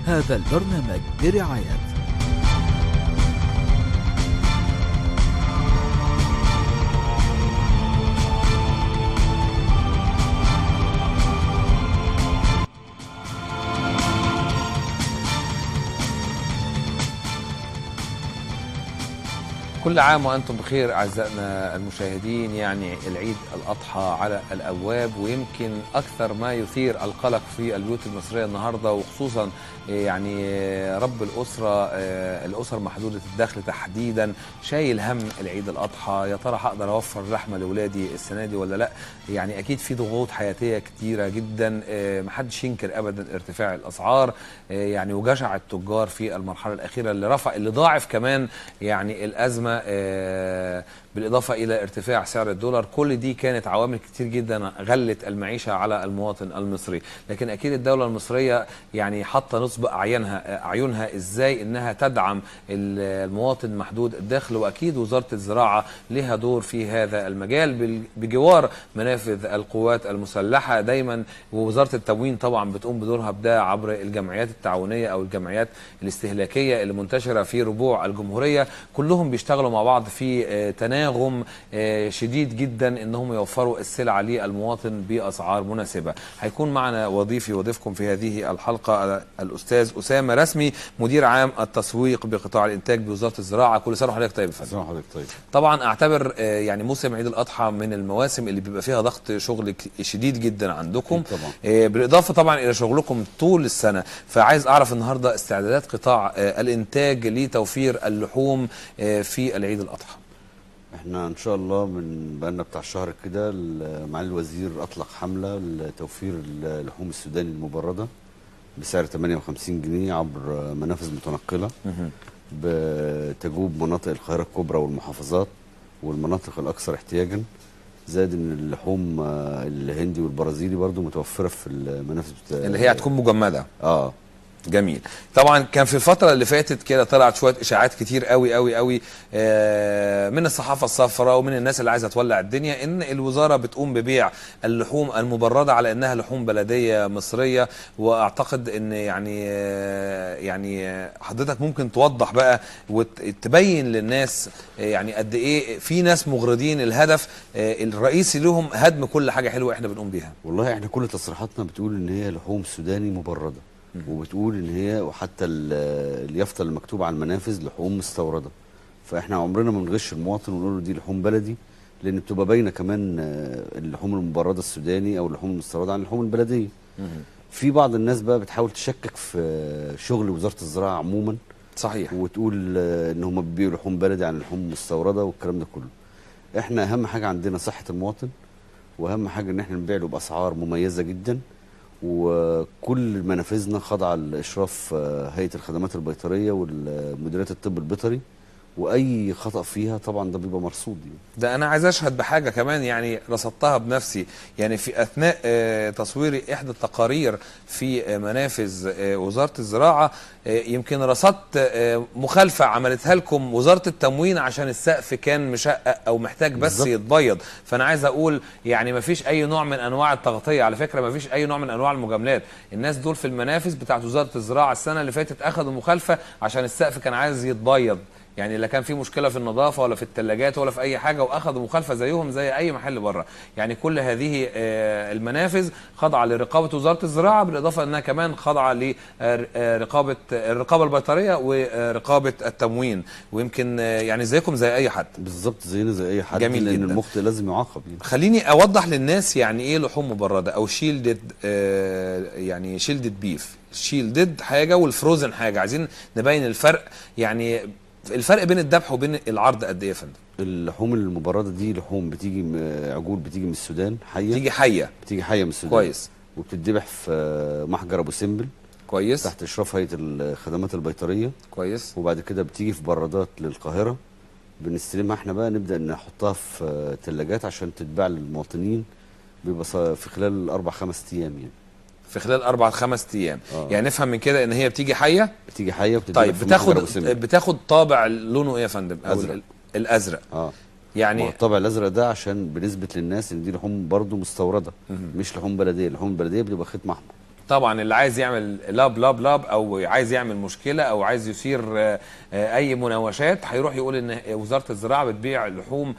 هذا البرنامج برعاية كل عام وانتم بخير اعزائنا المشاهدين يعني العيد الاضحى على الابواب ويمكن اكثر ما يثير القلق في البيوت المصريه النهارده وخصوصا يعني رب الاسره الاسر محدوده الدخل تحديدا شايل هم العيد الاضحى يا ترى هقدر اوفر لحمه لاولادي السنه دي ولا لا يعني اكيد في ضغوط حياتيه كتيره جدا محدش ينكر ابدا ارتفاع الاسعار يعني وجشع التجار في المرحله الاخيره اللي رفع اللي ضاعف كمان يعني الازمه بالإضافة إلى ارتفاع سعر الدولار كل دي كانت عوامل كتير جدا غلت المعيشة على المواطن المصري لكن أكيد الدولة المصرية يعني حاطة نصب أعينها أعينها إزاي إنها تدعم المواطن محدود الدخل وأكيد وزارة الزراعة لها دور في هذا المجال بجوار منافذ القوات المسلحة دايما ووزارة التموين طبعا بتقوم بدورها بده عبر الجمعيات التعاونية أو الجمعيات الاستهلاكية اللي منتشرة في ربوع الجمهورية كلهم بيشتغلوا مع بعض في تناغم شديد جدا انهم يوفروا السلع للمواطن باسعار مناسبه هيكون معنا وظيفي وضيفكم في هذه الحلقه الاستاذ اسامه رسمي مدير عام التسويق بقطاع الانتاج بوزاره الزراعه كل سنه وحضرتك طيب سنه وحضرتك طيب طبعا اعتبر يعني موسم عيد الاضحى من المواسم اللي بيبقى فيها ضغط شغل شديد جدا عندكم طبعا. بالاضافه طبعا الى شغلكم طول السنه فعايز اعرف النهارده استعدادات قطاع الانتاج لتوفير اللحوم في العيد الاضحى احنا ان شاء الله من بقالنا بتاع شهر كده معالي الوزير اطلق حمله لتوفير اللحوم السوداني المبرده بسعر 58 جنيه عبر منافذ متنقله بتجوب مناطق القاهره الكبرى والمحافظات والمناطق الاكثر احتياجا زائد ان اللحوم الهندي والبرازيلي برضو متوفره في المنافذ اللي هي هتكون مجمده اه جميل طبعا كان في الفتره اللي فاتت كده طلعت شويه اشاعات كتير قوي قوي قوي من الصحافه الصفراء ومن الناس اللي عايزه تولع الدنيا ان الوزاره بتقوم ببيع اللحوم المبرده على انها لحوم بلديه مصريه واعتقد ان يعني يعني حضرتك ممكن توضح بقى وتبين للناس يعني قد ايه في ناس مغرضين الهدف الرئيسي لهم هدم كل حاجه حلوه احنا بنقوم بيها والله احنا كل تصريحاتنا بتقول ان هي لحوم سوداني مبرده وبتقول ان هي وحتى اليافطه اللي مكتوب على المنافذ لحوم مستورده فاحنا عمرنا ما بنغش المواطن ونقول له دي لحوم بلدي لان بتبقى باينه كمان اللحوم المبرده السوداني او اللحوم المستورده عن اللحوم البلديه في بعض الناس بقى بتحاول تشكك في شغل وزاره الزراعه عموما صحيح وتقول ان هم بيبيعوا لحوم بلدي عن لحوم مستورده والكلام ده كله احنا اهم حاجه عندنا صحه المواطن واهم حاجه ان احنا نبيع له باسعار مميزه جدا وكل منافذنا خاضعه لاشراف هيئه الخدمات البيطريه والمديريات الطب البيطري واي خطا فيها طبعا ده بيبقى مرصود يعني. ده انا عايز اشهد بحاجه كمان يعني رصدتها بنفسي يعني في اثناء تصوير احدى التقارير في منافذ وزاره الزراعه يمكن رصدت مخالفه عملتها لكم وزاره التموين عشان السقف كان مشقق او محتاج بس بالزبط. يتبيض فانا عايز اقول يعني ما فيش اي نوع من انواع التغطيه على فكره ما فيش اي نوع من انواع المجاملات الناس دول في المنافذ بتاعت وزاره الزراعه السنه اللي فاتت اخذوا مخالفه عشان السقف كان عايز يتبيض يعني لا كان في مشكله في النظافه ولا في الثلاجات ولا في اي حاجه واخذوا مخالفه زيهم زي اي محل بره يعني كل هذه المنافذ خاضعه لرقابه وزاره الزراعه بالاضافه انها كمان خاضعه لرقابه الرقابه البيطريه ورقابه التموين ويمكن يعني زيكم زي اي حد بالظبط زينا زي اي حد جميل لان جدا. المخطئ لازم يعاقب يعني. خليني اوضح للناس يعني ايه لحوم مبرده او شيلدد يعني شيلدد بيف شيلدد حاجه والفروزن حاجه عايزين نبين الفرق يعني الفرق بين الذبح وبين العرض قد ايه يا فندم؟ اللحوم المبرده دي لحوم بتيجي عجول بتيجي من السودان حيه بتيجي حيه بتيجي حيه من السودان كويس وبتتذبح في محجر ابو سمبل كويس تحت اشراف هيئه الخدمات البيطريه كويس وبعد كده بتيجي في برادات للقاهره بنستلمها احنا بقى نبدا نحطها في ثلاجات عشان تتباع للمواطنين بيبقى في خلال اربع خمس ايام يعني في خلال اربع خمس ايام آه. يعني نفهم من كده ان هي بتيجي حيه بتيجي حيه وبتتذبح طيب في بتاخد محجر أبو سمبل. بتاخد طابع لونه ايه يا فندم أو أزرق. ال- الازرق اه ما يعني هو الطابع الازرق ده عشان بنثبت للناس ان دي لحوم برضه مستورده مهم. مش لحوم بلديه اللحوم البلديه بتبقى ختم احمر طبعا اللي عايز يعمل لاب لاب لاب او عايز يعمل مشكله او عايز يثير آه، آه، اي مناوشات هيروح يقول ان وزاره الزراعه بتبيع لحوم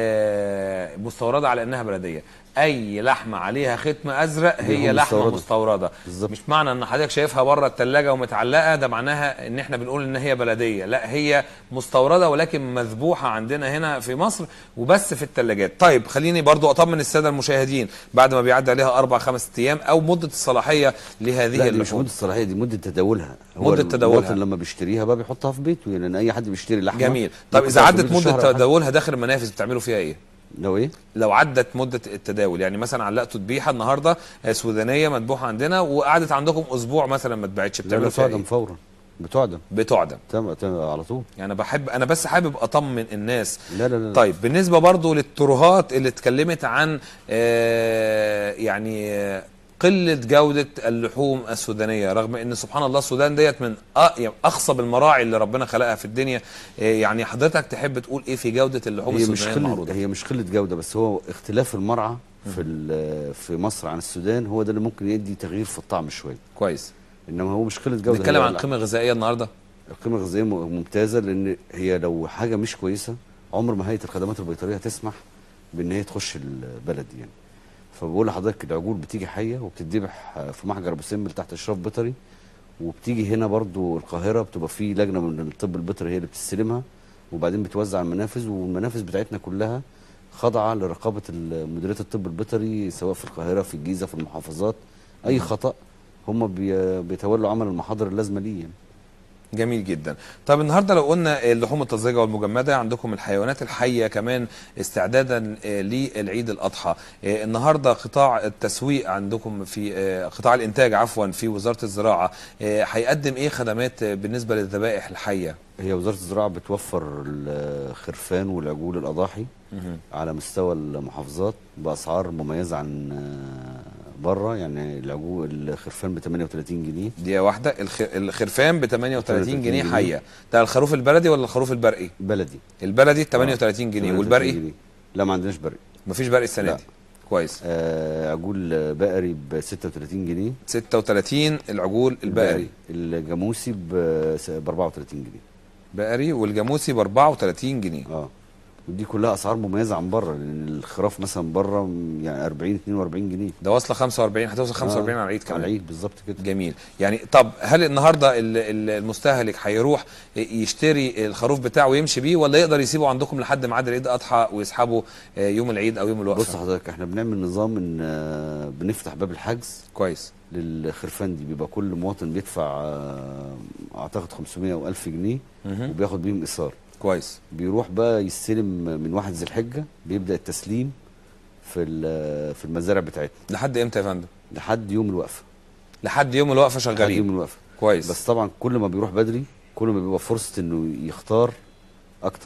آه، مستورده على انها بلديه اي لحمه عليها ختم ازرق هي لحوم لحمه مستوردة. مستورده بالظبط. مش معنى ان حضرتك شايفها بره الثلاجه ومتعلقه ده معناها ان احنا بنقول ان هي بلديه لا هي مستورده ولكن مذبوحه عندنا هنا في مصر وبس في الثلاجات طيب خليني برضو اطمن الساده المشاهدين بعد ما بيعدي عليها اربع خمس ايام او مده الصلاحيه لهذه لا دي مش اللحوم مده الصلاحيه دي مده تداولها هو مدة تداولها. المواطن لما بيشتريها بقى بيحطها في بيته يعني لان اي حد بيشتري لحمه جميل طب ممكن اذا تقعد في عدت بيته شهر مده أو حاجة. تداولها داخل المنافذ بتعملوا فيها ايه لو ايه لو عدت مده التداول يعني مثلا علقتوا ذبيحه النهارده آه، سودانيه مذبوحه عندنا وقعدت عندكم اسبوع مثلا ما اتباعتش لا بتعملوا فيها بتعدم ايه فورا بتعدم بتعدم تم تم على طول يعني بحب انا بس حابب اطمن الناس لا لا لا طيب بالنسبه برضو للترهات اللي اتكلمت عن آه، يعني آه، قله جوده اللحوم السودانيه رغم ان سبحان الله السودان ديت من أ- يعني اخصب المراعي اللي ربنا خلقها في الدنيا آه، يعني حضرتك تحب تقول ايه في جوده اللحوم هي مش السودانيه قله المعروضه هي مش قله جوده بس هو اختلاف المرعى في ال- في مصر عن السودان هو ده اللي ممكن يدي تغيير في الطعم شويه كويس انما هو مش قله جوده نتكلم هي عن القيمه الغذائيه النهارده القيمه الغذائيه م- ممتازه لان هي لو حاجه مش كويسه عمر ما هيئه الخدمات البيطريه تسمح بان هي تخش البلد يعني فبقول لحضرتك العجول بتيجي حيه وبتتذبح في محجر ابو سمبل تحت اشراف بيطري وبتيجي هنا برضو القاهره بتبقى في لجنه من الطب البيطري هي اللي بتستلمها وبعدين بتوزع على المنافذ والمنافذ بتاعتنا كلها خاضعه لرقابه ال- مديريه الطب البيطري سواء في القاهره في الجيزه في المحافظات اي خطا هم بي- بيتولوا عمل المحاضر اللازمه ليه يعني. جميل جدا طب النهارده لو قلنا اللحوم الطازجه والمجمده عندكم الحيوانات الحيه كمان استعدادا آه، للعيد الاضحى آه، النهارده قطاع التسويق عندكم في آه، قطاع الانتاج عفوا في وزاره الزراعه آه، هيقدم ايه خدمات آه، بالنسبه للذبائح الحيه هي وزارة الزراعة بتوفر الخرفان والعجول الأضاحي على مستوى المحافظات بأسعار مميزة عن بره يعني العجول الخرفان ب 38 جنيه دقيقه واحده الخ- الخرفان ب 38 جنيه 38 حيه ده الخروف البلدي ولا الخروف البرقي بلدي البلدي 38 جنيه 38 والبرقي جنيه. لا ما عندناش برقي مفيش برقي السنه لا. دي كويس آه عجول بقري ب 36 جنيه 36 العجول البقري الجاموسي ب 34 جنيه بقري والجاموسي ب 34 جنيه اه ودي كلها اسعار مميزه عن بره لان الخراف مثلا بره يعني 40 42 جنيه ده واصله 45 هتوصل 45 آه، على العيد كمان على العيد بالظبط كده جميل يعني طب هل النهارده ال- ال- المستهلك هيروح يشتري الخروف بتاعه ويمشي بيه ولا يقدر يسيبه عندكم لحد ميعاد العيد اضحى ويسحبه آه، يوم العيد او يوم بص الوقفه حضرتك احنا بنعمل نظام ان آه، بنفتح باب الحجز كويس للخرفان دي بيبقى كل مواطن بيدفع آه، اعتقد 500 او 1000 جنيه مهم. وبياخد بيهم ايصال كويس بيروح بقى يستلم من واحد ذي الحجه بيبدا التسليم في ال- في المزارع بتاعتنا لحد امتى يا فندم لحد يوم الوقفه لحد يوم الوقفه لحد شغالين يوم الوقفه كويس بس طبعا كل ما بيروح بدري كل ما بيبقى فرصه انه يختار اكتر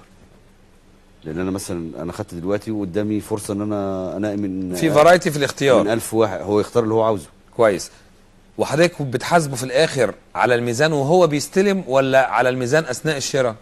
لان انا مثلا انا خدت دلوقتي وقدامي فرصه ان انا انقي من في فرايتي في من الاختيار 1000 واحد هو يختار اللي هو عاوزه كويس وحضرتك بتحاسبه في الاخر على الميزان وهو بيستلم ولا على الميزان اثناء الشراء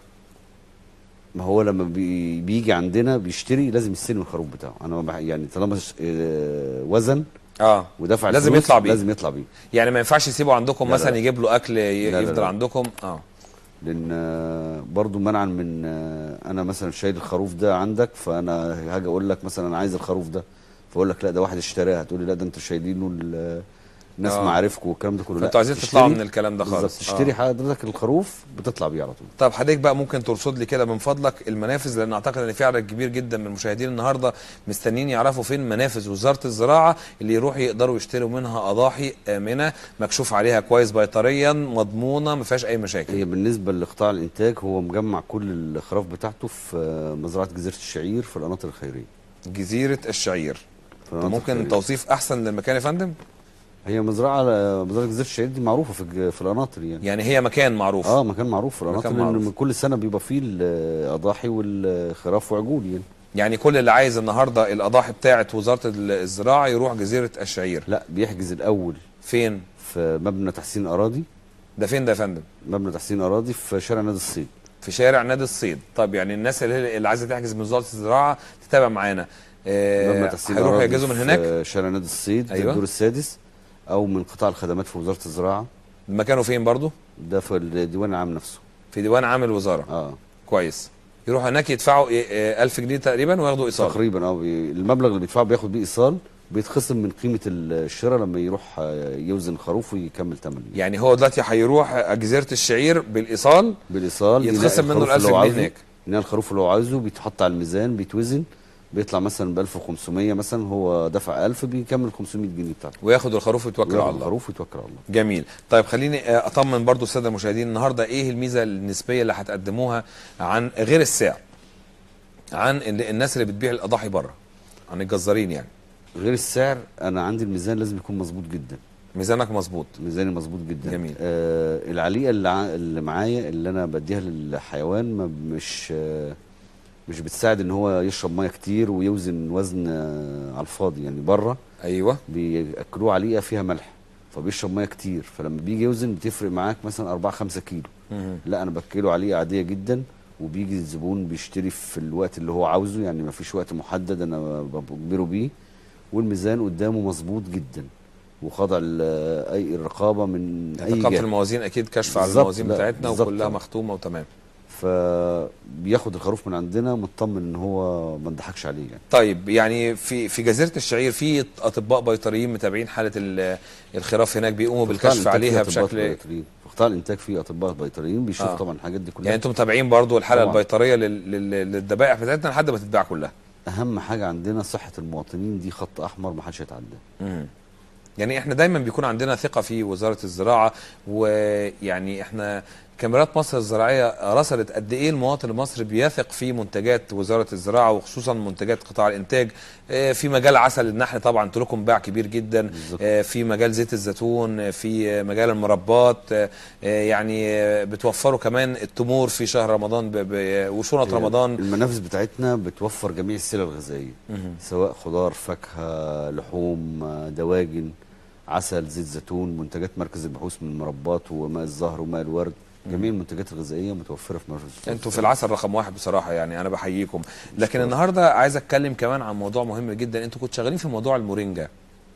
ما هو لما بي بيجي عندنا بيشتري لازم يستلم الخروف بتاعه انا ما بح- يعني طالما ش- آه، وزن اه ودفع لازم الفلوس، يطلع بيه. لازم يطلع بيه يعني ما ينفعش يسيبه عندكم لا، لا، مثلا لا. يجيب له اكل ي- لا، لا، يفضل لا. عندكم اه لان آه، برضو منعا من آه، انا مثلا شايل الخروف ده عندك فانا هاجي اقول لك مثلا انا عايز الخروف ده فاقول لك لا ده واحد اشتراه هتقول لي لا ده انتوا شايلينه ال- الناس آه. معارفكم والكلام ده كله لا فانتوا عايزين تشتري- تطلعوا من الكلام ده بالظبط خالص تشتري آه. حضرتك الخروف بتطلع بيه على طول طب حضرتك بقى ممكن ترصد لي كده من فضلك المنافذ لان اعتقد ان في عدد كبير جدا من المشاهدين النهارده مستنيين يعرفوا فين منافذ وزاره الزراعه اللي يروحوا يقدروا يشتروا منها اضاحي امنه مكشوف عليها كويس بيطريا مضمونه ما فيهاش اي مشاكل هي بالنسبه لقطاع الانتاج هو مجمع كل الخراف بتاعته في آه، مزرعه جزيره الشعير في القناطر الخيريه جزيره الشعير في طب القناطر ممكن الخيرية. توصيف احسن للمكان يا فندم هي مزرعه مزرعه جزيره الشعير دي معروفه في الج- في القناطر يعني يعني هي مكان معروف اه مكان معروف في القناطر مكان لان معروف. كل سنه بيبقى فيه الاضاحي والخراف وعجول يعني يعني كل اللي عايز النهارده الاضاحي بتاعه وزاره الزراعه يروح جزيره الشعير لا بيحجز الاول فين في مبنى تحسين اراضي ده فين ده يا فندم مبنى تحسين اراضي في شارع نادي الصيد في شارع نادي الصيد طب يعني الناس اللي, اللي عايزه تحجز من وزاره الزراعه تتابع معانا مبنى آه تحسين هيروحوا اراضي يحجزوا من هناك في شارع نادي الصيد أيوة. أيوة. الدور السادس او من قطاع الخدمات في وزاره الزراعه مكانه فين برضو ده في الديوان العام نفسه في ديوان عام الوزاره اه كويس يروحوا هناك يدفعوا إيه، إيه، 1000 جنيه تقريبا وياخدوا ايصال تقريبا اه بي- المبلغ اللي بيدفعه بياخد بيه ايصال بيتخصم من قيمه الشراء لما يروح آه، يوزن خروف ويكمل ثمنه يعني هو دلوقتي هيروح جزيره الشعير بالايصال بالايصال يتخصم يلاقي منه الخروف ال 1000 اللي هو جنيه عايزه، هناك. يلاقي الخروف اللي هو عايزه بيتحط على الميزان بيتوزن بيطلع مثلا ب 1500 مثلا هو دفع 1000 بيكمل 500 جنيه بتاعته وياخد الخروف ويتوكل على وياخد الله الخروف ويتوكل على الله جميل طيب خليني آه، اطمن برضو الساده المشاهدين النهارده ايه الميزه النسبيه اللي هتقدموها عن غير السعر عن ال- الناس اللي بتبيع الاضاحي بره عن الجزارين يعني غير السعر انا عندي الميزان لازم يكون مظبوط جدا ميزانك مظبوط ميزاني مظبوط جدا جميل. آه العليقه اللي, ع- اللي معايا اللي انا بديها للحيوان ما مش آه مش بتساعد ان هو يشرب ميه كتير ويوزن وزن آه على الفاضي يعني بره ايوه بياكلوه عليقه فيها ملح فبيشرب ميه كتير فلما بيجي يوزن بتفرق معاك مثلا 4 5 كيلو مهم. لا انا باكله عليقه عاديه جدا وبيجي الزبون بيشتري في الوقت اللي هو عاوزه يعني ما فيش وقت محدد انا بجبره بيه والميزان قدامه مظبوط جدا وخاضع ل- اي الرقابه من اي رقابه جهه الموازين اكيد كشف على بالظبط، الموازين لا، بتاعتنا بالظبط وكلها طبعا. مختومه وتمام فبياخد الخروف من عندنا مطمن ان هو ما نضحكش عليه يعني طيب يعني في في جزيره الشعير في اطباء بيطريين متابعين حاله ال- الخراف هناك بيقوموا في قطاع بالكشف الإنتاج عليها في أطباء بشكل بيطريين. في قطاع الانتاج في اطباء بيطريين بيشوفوا آه. طبعا الحاجات دي كلها يعني انتم متابعين برضو الحاله طبعاً. البيطريه لل- لل- للذبائح بتاعتنا لحد ما تتباع كلها اهم حاجه عندنا صحه المواطنين دي خط احمر ما حدش يتعداه مم. يعني احنا دايما بيكون عندنا ثقه في وزاره الزراعه ويعني احنا كاميرات مصر الزراعيه رصدت قد ايه المواطن المصري بيثق في منتجات وزاره الزراعه وخصوصا منتجات قطاع الانتاج آه، في مجال عسل النحل طبعا لكم باع كبير جدا بالظبط. آه، في مجال زيت الزيتون آه، في آه، مجال المربات آه، آه، يعني آه، بتوفروا كمان التمور في شهر رمضان ب- ب- وشنط رمضان المنافذ بتاعتنا بتوفر جميع السلع الغذائيه مهم. سواء خضار فاكهه لحوم آه، دواجن عسل زيت زيتون منتجات مركز البحوث من المربات وماء الزهر وماء الورد جميع المنتجات الغذائيه متوفره في مركز انتوا في العسل رقم واحد بصراحه يعني انا بحييكم لكن النهارده عايز اتكلم كمان عن موضوع مهم جدا انتوا كنتوا شغالين في موضوع المورينجا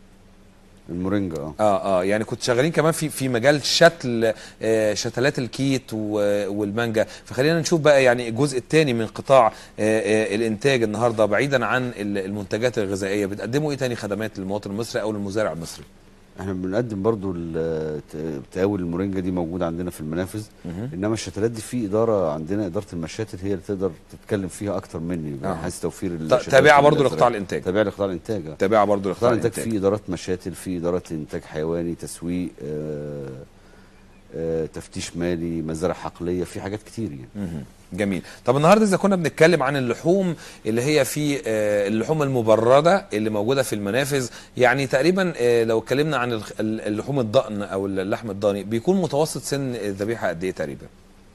المورينجا اه اه اه يعني كنتوا شغالين كمان في في مجال شتل آه شتلات الكيت و- والمانجا فخلينا نشوف بقى يعني الجزء الثاني من قطاع آه آه الانتاج النهارده بعيدا عن ال- المنتجات الغذائيه بتقدموا ايه تاني خدمات للمواطن المصري او للمزارع المصري احنا بنقدم برضو ال- ت- تقاول المورينجا دي موجوده عندنا في المنافذ مهم. انما الشتلات دي في اداره عندنا اداره المشاتل هي اللي تقدر تتكلم فيها اكتر مني آه. من حيث توفير ط- الشتلات تابعه برضو والأزرار. لقطاع الانتاج تابعه لقطاع الانتاج آه. تابعه برضو قطاع لقطاع الانتاج الانتاج في ادارات مشاتل في اداره انتاج حيواني تسويق آه آه تفتيش مالي مزارع حقليه في حاجات كتير يعني مهم. جميل طب النهارده اذا كنا بنتكلم عن اللحوم اللي هي في آه، اللحوم المبرده اللي موجوده في المنافذ يعني تقريبا آه، لو اتكلمنا عن الخ- ال- اللحوم الضأن او اللحم الضاني بيكون متوسط سن الذبيحه قد ايه تقريبا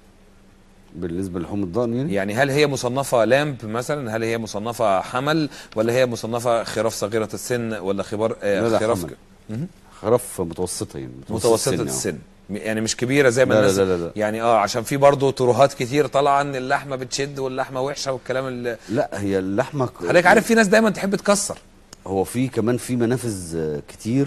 بالنسبه للحوم الضأن يعني يعني هل هي مصنفه لامب مثلا هل هي مصنفه حمل ولا هي مصنفه خراف صغيره السن ولا خبار آه، لا، لا، خراف حمل. مهم. خرف متوسطه يعني متوسطه آه. السن م- يعني مش كبيره زي ما لا، لا، الناس لا، لا، لا. يعني اه عشان في برضه تروهات كتير طالعه ان اللحمه بتشد واللحمه وحشه والكلام اللي لا هي اللحمه ك- حضرتك عارف في ناس دايما تحب تكسر هو في كمان في منافذ آه، كتير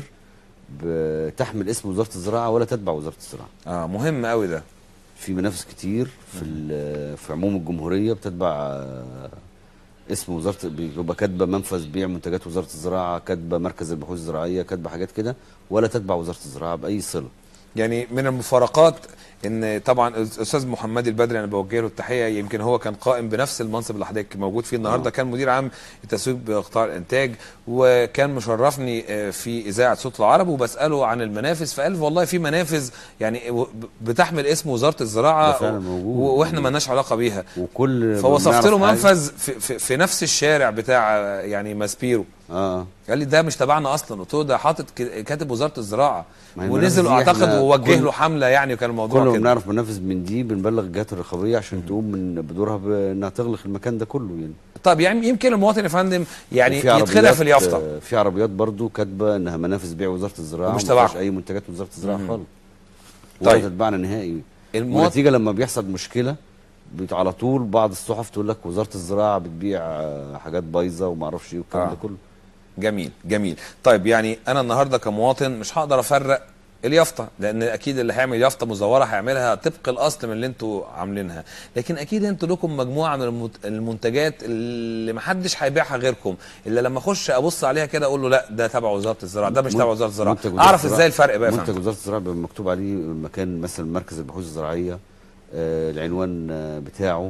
بتحمل اسم وزاره الزراعه ولا تتبع وزاره الزراعه اه مهم قوي ده في منافذ كتير في ال- في عموم الجمهوريه بتتبع آه، اسم وزاره بيبقى كاتبه منفذ بيع منتجات وزاره الزراعه كاتبه مركز البحوث الزراعيه كاتبه حاجات كده ولا تتبع وزاره الزراعه باي صله يعني من المفارقات ان طبعا الاستاذ محمد البدري انا بوجه له التحيه يمكن هو كان قائم بنفس المنصب اللي حضرتك موجود فيه النهارده آه. كان مدير عام التسويق بقطاع الانتاج وكان مشرفني آه، في اذاعه صوت العرب وبساله عن المنافذ فقال والله في منافذ يعني و- بتحمل اسم وزاره الزراعه ده فعلا موجود. و- واحنا ما لناش علاقه بيها وكل ما فوصفت له بنعرف حاجة- منفذ في, في, في نفس الشارع بتاع آه، يعني ماسبيرو اه قال لي ده مش تبعنا اصلا قلت له ده حاطط ك- كاتب وزاره الزراعه ما هي ونزل المنافذ دي اعتقد إحنا ووجه كل- له حمله يعني وكان الموضوع كل ما كده بنعرف منافذ من دي بنبلغ الجهات الرقابيه عشان تقوم من بدورها بانها تغلق المكان ده كله يعني طب يعني يمكن المواطن يا فندم يعني وفي يتخدع عربيات- في اليافطه آه، في عربيات برضو كاتبه انها منافذ بيع وزاره الزراعه ومش وما فيهاش تبعكم. اي منتجات وزاره الزراعه مم. خالص ولا طيب. تتبعنا نهائي المواطن والنتيجه لما بيحصل مشكله بت- على طول بعض الصحف تقول لك وزاره الزراعه بتبيع آه، حاجات بايظه وما اعرفش ايه والكلام آه. ده كله جميل جميل طيب يعني انا النهارده كمواطن مش هقدر افرق اليافطه لان اكيد اللي هيعمل يافطه مزوره هيعملها طبق الاصل من اللي انتوا عاملينها لكن اكيد انتوا لكم مجموعه من المت- المنتجات اللي محدش هيبيعها غيركم الا لما اخش ابص عليها كده اقول له لا ده تبع وزاره الزراعه ده مش تبع وزاره الزراعه منتج وزارة اعرف الزراعة- ازاي الفرق بقى يا منتج فندم وزاره الزراعه بيبقى مكتوب عليه مكان مثلا مركز البحوث الزراعيه آه العنوان آه بتاعه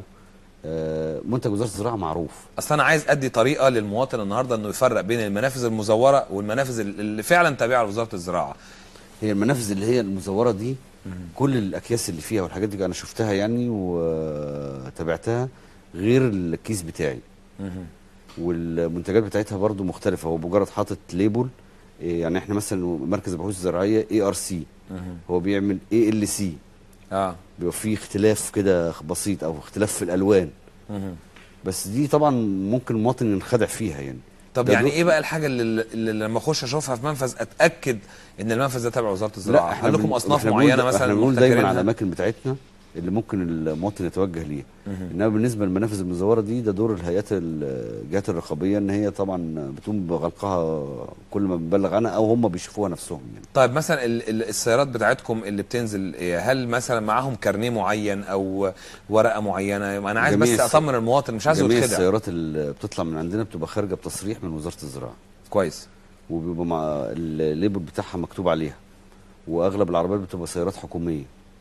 آه منتج وزاره الزراعه معروف اصل انا عايز ادي طريقه للمواطن النهارده انه يفرق بين المنافذ المزوره والمنافذ اللي فعلا تابعه لوزاره الزراعه هي المنافذ اللي هي المزوره دي كل الاكياس اللي فيها والحاجات دي انا شفتها يعني وتابعتها غير الكيس بتاعي والمنتجات بتاعتها برضو مختلفه هو مجرد حاطط ليبل إيه يعني احنا مثلا مركز البحوث الزراعيه اي ار سي هو بيعمل اي ال سي اه بيبقى فيه اختلاف كده بسيط او اختلاف في الالوان مهم. بس دي طبعا ممكن المواطن ينخدع فيها يعني طب ده يعني دو- ايه بقى الحاجه اللي, اللي لما اخش اشوفها في منفذ اتاكد ان المنفذ ده تبع وزاره الزراعه هل لكم بن- اصناف إحنا بنقول- معينه مثلا احنا بنقول دايما على محتكرينها؟ الاماكن بتاعتنا اللي ممكن المواطن يتوجه ليها انما بالنسبه للمنافذ المزوره دي ده دور الهيئات ال- الجهات الرقابيه ان هي طبعا بتقوم بغلقها كل ما بنبلغ عنها او هم بيشوفوها نفسهم يعني طيب مثلا ال- ال- السيارات بتاعتكم اللي بتنزل إيه، هل مثلا معاهم كارنيه معين او ورقه معينه انا عايز جميع بس الس- اطمن المواطن مش عايزه جميع يتخدع السيارات اللي بتطلع من عندنا بتبقى خارجه بتصريح من وزاره الزراعه كويس وبيبقى مع الليبل بتاعها مكتوب عليها واغلب العربيات بتبقى سيارات حكوميه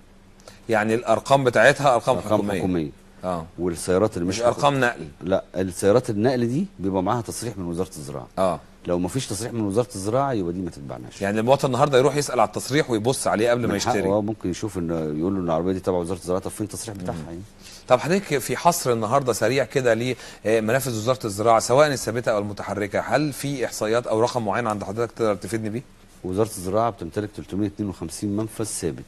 يعني الارقام بتاعتها ارقام, ارقام حكوميه, حكوميه اه والسيارات اللي مش مش ارقام نقل لا السيارات النقل دي بيبقى معاها تصريح من وزاره الزراعه اه لو ما فيش تصريح من وزاره الزراعه يبقى دي ما تتبعناش يعني المواطن النهارده يروح يسال على التصريح ويبص عليه قبل ما من حقه يشتري اه ممكن يشوف ان يقول له ان العربيه دي تبع وزاره الزراعه طب فين التصريح بتاعها يعني طب حضرتك في حصر النهارده سريع كده لمنافذ وزاره الزراعه سواء الثابته او المتحركه هل في احصائيات او رقم معين عند حضرتك تقدر تفيدني بيه وزاره الزراعه بتمتلك 352 منفذ ثابت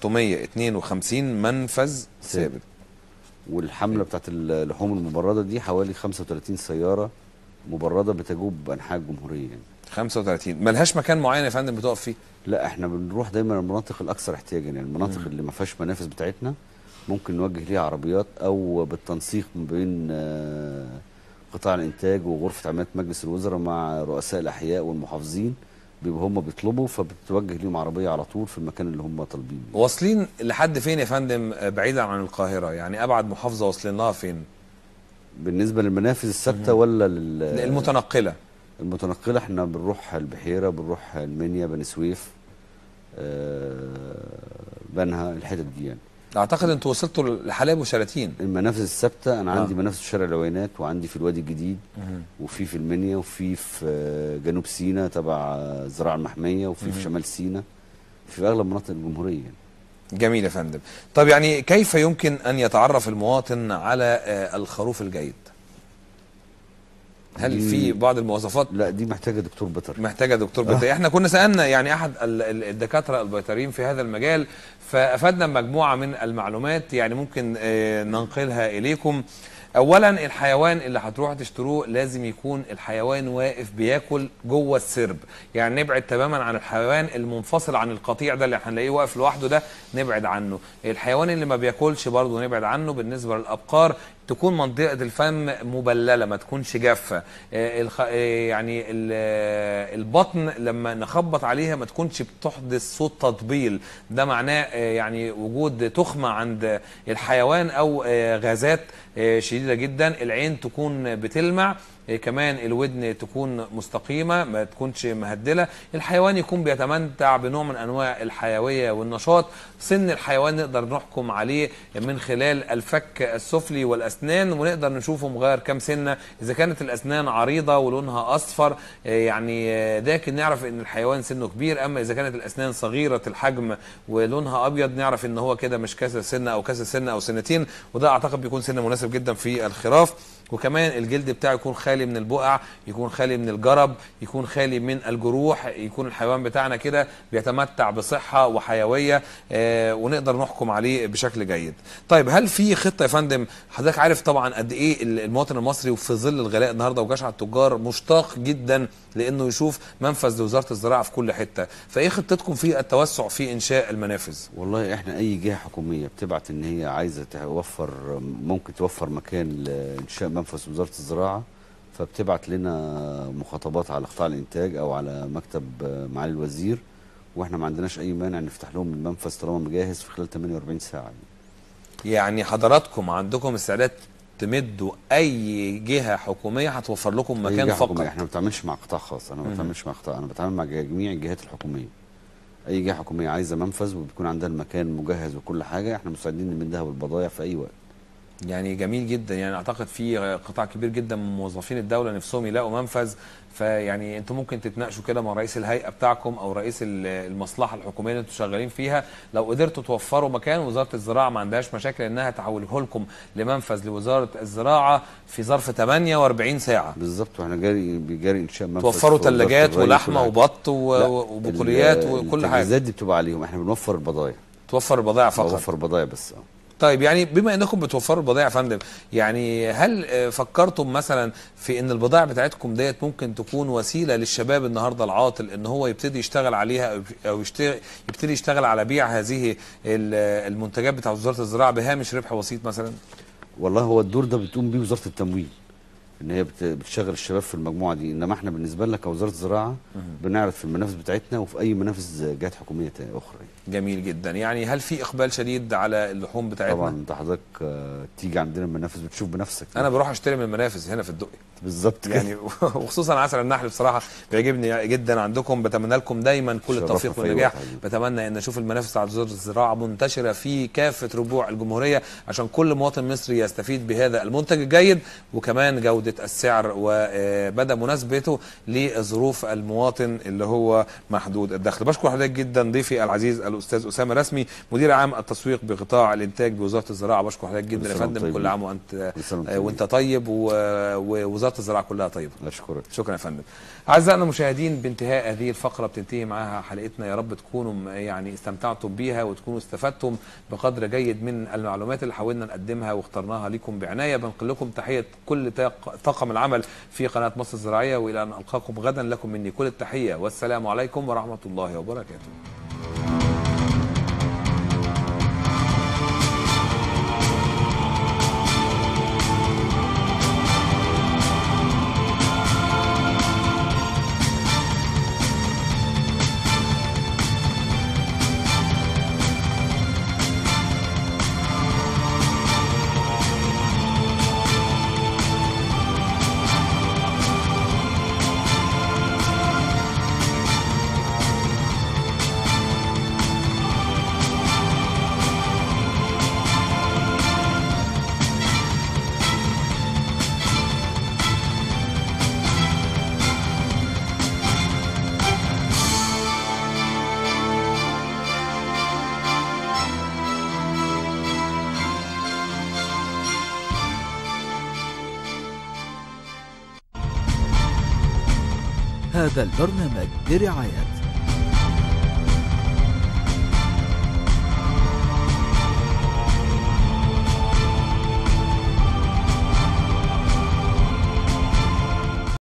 352 منفذ ثابت والحمله بتاعت اللحوم المبرده دي حوالي 35 سياره مبرده بتجوب انحاء الجمهوريه يعني 35 ملهاش مكان معين يا فندم بتقف فيه لا احنا بنروح دايما المناطق الاكثر احتياجا يعني المناطق اللي ما فيهاش منافذ بتاعتنا ممكن نوجه ليها عربيات او بالتنسيق ما بين آه، قطاع الانتاج وغرفه عمليات مجلس الوزراء مع رؤساء الاحياء والمحافظين بيبقوا هم بيطلبوا فبتوجه ليهم عربيه على طول في المكان اللي هم طالبينه واصلين لحد فين يا فندم آه، بعيدا عن القاهره يعني ابعد محافظه واصلين لها فين بالنسبه للمنافذ الثابته ولا لل المتنقله المتنقله احنا بنروح البحيره بنروح المنيا بني سويف آه، بنها الحتت دي يعني اعتقد انتوا وصلتوا لحلايب وشلاتين المنافذ الثابته انا آه. عندي منافذ في شارع العوينات وعندي في الوادي الجديد وفي في المنيا وفي في آه، جنوب سيناء تبع آه، الزراعه المحميه وفي في شمال سيناء في اغلب مناطق الجمهوريه يعني. جميل يا فندم طب يعني كيف يمكن ان يتعرف المواطن على آه، الخروف الجيد هل دي- في بعض المواصفات لا دي محتاجه دكتور بيطري محتاجه دكتور بيطري احنا كنا سالنا يعني احد ال- ال- الدكاتره البيطريين في هذا المجال فافادنا مجموعه من المعلومات يعني ممكن آه، ننقلها اليكم اولا الحيوان اللي هتروحوا تشتروه لازم يكون الحيوان واقف بياكل جوه السرب يعني نبعد تماما عن الحيوان المنفصل عن القطيع ده اللي هنلاقيه واقف لوحده ده نبعد عنه الحيوان اللي ما بياكلش برضه نبعد عنه بالنسبه للابقار تكون منطقه الفم مبلله ما تكونش جافه آه، الخ... آه، يعني ال- آه، البطن لما نخبط عليها ما تكونش بتحدث صوت تطبيل ده معناه آه، يعني وجود تخمه عند الحيوان او آه، غازات آه، شديده جدا العين تكون بتلمع آه، كمان الودن تكون مستقيمه ما تكونش مهدله الحيوان يكون بيتمتع بنوع من انواع الحيويه والنشاط سن الحيوان نقدر نحكم عليه من خلال الفك السفلي والاسنان ونقدر نشوفه مغير كام سنه اذا كانت الاسنان عريضه ولونها اصفر آه، يعني آه، لكن نعرف ان الحيوان سنه كبير اما اذا كانت الاسنان صغيره الحجم ولونها ابيض نعرف ان هو كده مش كاسر سنه او كاسر سنه او سنتين وده اعتقد بيكون سن مناسب جدا في الخراف وكمان الجلد بتاعه يكون خالي من البقع يكون خالي من الجرب يكون خالي من الجروح يكون الحيوان بتاعنا كده بيتمتع بصحة وحيوية آه ونقدر نحكم عليه بشكل جيد طيب هل في خطة يا فندم حضرتك عارف طبعا قد ايه المواطن المصري وفي ظل الغلاء النهارده وجشع التجار مشتاق جدا لانه يشوف منفذ لوزارة الزراعة في كل حتة فايه خطتكم في التوسع في انشاء المنافذ والله احنا اي جهه حكوميه بتبعت ان هي عايزه توفر ممكن توفر مكان لانشاء منفذ وزاره الزراعه فبتبعت لنا مخاطبات على قطاع الانتاج او على مكتب آه، معالي الوزير واحنا ما عندناش اي مانع نفتح لهم المنفذ طالما مجهز في خلال 48 ساعه يعني حضراتكم عندكم استعداد تمدوا اي جهه حكوميه هتوفر لكم أي مكان جهة فقط حكومية. احنا ما بنتعاملش مع قطاع خاص انا ما مهم. بتعاملش مع قطاع انا بتعامل مع جميع الجهات الحكوميه اي جهه حكوميه عايزه منفذ وبيكون عندها المكان مجهز وكل حاجه احنا مستعدين نمدها بالبضائع في اي وقت يعني جميل جدا يعني اعتقد في قطاع كبير جدا من موظفين الدوله نفسهم يلاقوا منفذ فيعني انتم ممكن تتناقشوا كده مع رئيس الهيئه بتاعكم او رئيس ال- المصلحه الحكوميه اللي انتم شغالين فيها لو قدرتوا توفروا مكان وزاره الزراعه ما عندهاش مشاكل انها تحوله لكم لمنفذ لوزاره الزراعه في ظرف 48 ساعه بالظبط واحنا جاري بيجاري انشاء منفذ توفروا في وزارة ثلاجات الري ولحمه وكل حاجة. وبط و- لا، وبقوليات ال- وكل حاجه التجهيزات دي بتبقى عليهم احنا بنوفر البضائع توفر البضائع فقط بوفر بضائع بس اه طيب يعني بما انكم بتوفروا البضائع يا فندم يعني هل آه، فكرتم مثلا في ان البضائع بتاعتكم ديت ممكن تكون وسيله للشباب النهارده العاطل ان هو يبتدي يشتغل عليها أو- او يشتغل يبتدي يشتغل على بيع هذه ال- المنتجات بتاع وزاره الزراعه بهامش ربح بسيط مثلا والله هو الدور ده بتقوم بيه وزاره التموين ان هي بت- بتشغل الشباب في المجموعه دي انما احنا بالنسبه لنا كوزاره زراعه بنعرض في المنافذ بتاعتنا وفي اي منافذ جهات حكوميه تا- اخرى جميل جدا يعني هل في اقبال شديد على اللحوم بتاعتنا طبعا انت حضرتك آه، تيجي عندنا المنافذ بتشوف بنفسك انا بروح اشتري من المنافذ هنا في الدقي بالظبط كده. يعني وخصوصا عسل النحل بصراحه بيعجبني جدا عندكم بتمنى لكم دايما كل شرفنا التوفيق في أي والنجاح وقت حبيبي. بتمنى ان اشوف المنافس بتاعت وزاره الزراعه منتشره في كافه ربوع الجمهوريه عشان كل مواطن مصري يستفيد بهذا المنتج الجيد وكمان جوده السعر ومدى مناسبته لظروف المواطن اللي هو محدود الدخل بشكر حضرتك جدا ضيفي العزيز الاستاذ اسامه رسمي مدير عام التسويق بقطاع الانتاج بوزاره الزراعه بشكر حضرتك جدا يا كل سنة فندم وأنت كل طيب. عام وانت كل سنة وأنت آه، طيب. وانت طيب و- ووزاره الزراعه كلها طيبه اشكرك شكرا يا فندم اعزائنا المشاهدين بانتهاء هذه الفقره بتنتهي معاها حلقتنا يا رب تكونوا م- يعني استمتعتم بيها وتكونوا استفدتم بقدر جيد من المعلومات اللي حاولنا نقدمها واخترناها لكم بعنايه بنقل لكم تحيه كل طاق- طاقم العمل في قناه مصر الزراعيه والى ان القاكم غدا لكم مني كل التحيه والسلام عليكم ورحمه الله وبركاته هذا البرنامج برعاية